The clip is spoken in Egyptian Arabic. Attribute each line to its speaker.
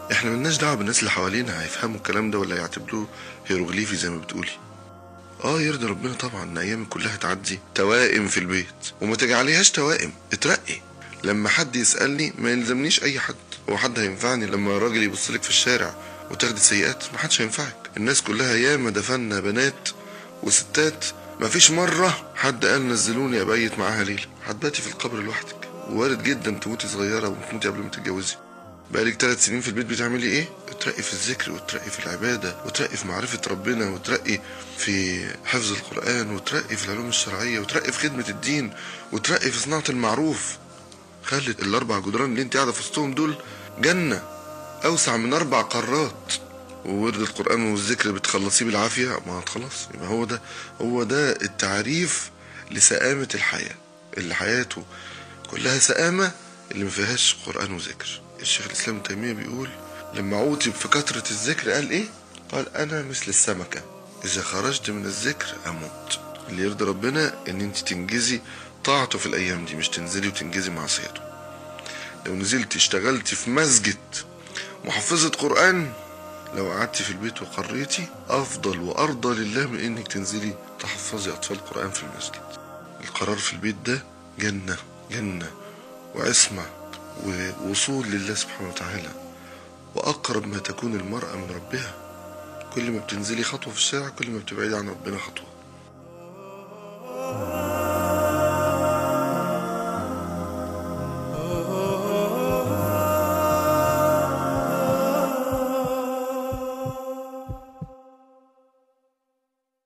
Speaker 1: احنا ملناش دعوه بالناس اللي حوالينا هيفهموا الكلام ده ولا يعتبروه هيروغليفي زي ما بتقولي اه يرضي ربنا طبعا ان ايامك كلها تعدي توائم في البيت وما تجعليهاش توائم اترقي لما حد يسالني ما يلزمنيش اي حد هو حد هينفعني لما راجل يبص لك في الشارع وتاخدي سيئات ما حدش هينفعك الناس كلها ياما دفنا بنات وستات ما فيش مرة حد قال نزلوني أبيت معاها ليلة هتباتي في القبر لوحدك وارد جدا تموتي صغيرة وتموتي قبل ما تتجوزي بقالك ثلاث سنين في البيت بتعملي ايه؟ ترقي في الذكر وترقي في العبادة وترقي في معرفة ربنا وترقي في حفظ القرآن وترقي في العلوم الشرعية وترقي في خدمة الدين وترقي في صناعة المعروف خلي الأربع جدران اللي انت قاعدة في وسطهم دول جنة أوسع من أربع قارات وورد القرآن والذكر بتخلصيه بالعافية ما خلاص يبقى هو ده هو ده التعريف لسآمة الحياة اللي حياته كلها سآمة اللي ما فيهاش قرآن وذكر الشيخ الإسلام ابن تيمية بيقول لما عوتب في كثرة الذكر قال إيه؟ قال أنا مثل السمكة إذا خرجت من الذكر أموت اللي يرضي ربنا إن أنت تنجزي طاعته في الأيام دي مش تنزلي وتنجزي معصيته لو نزلت اشتغلتي في مسجد محفظة قرآن لو قعدتي في البيت وقريتي أفضل وأرضى لله من إنك تنزلي تحفظي أطفال قرآن في المسجد القرار في البيت ده جنة جنة وعصمة ووصول لله سبحانه وتعالى وأقرب ما تكون المرأة من ربها كل ما بتنزلي خطوة في الشارع كل ما بتبعدي عن ربنا خطوة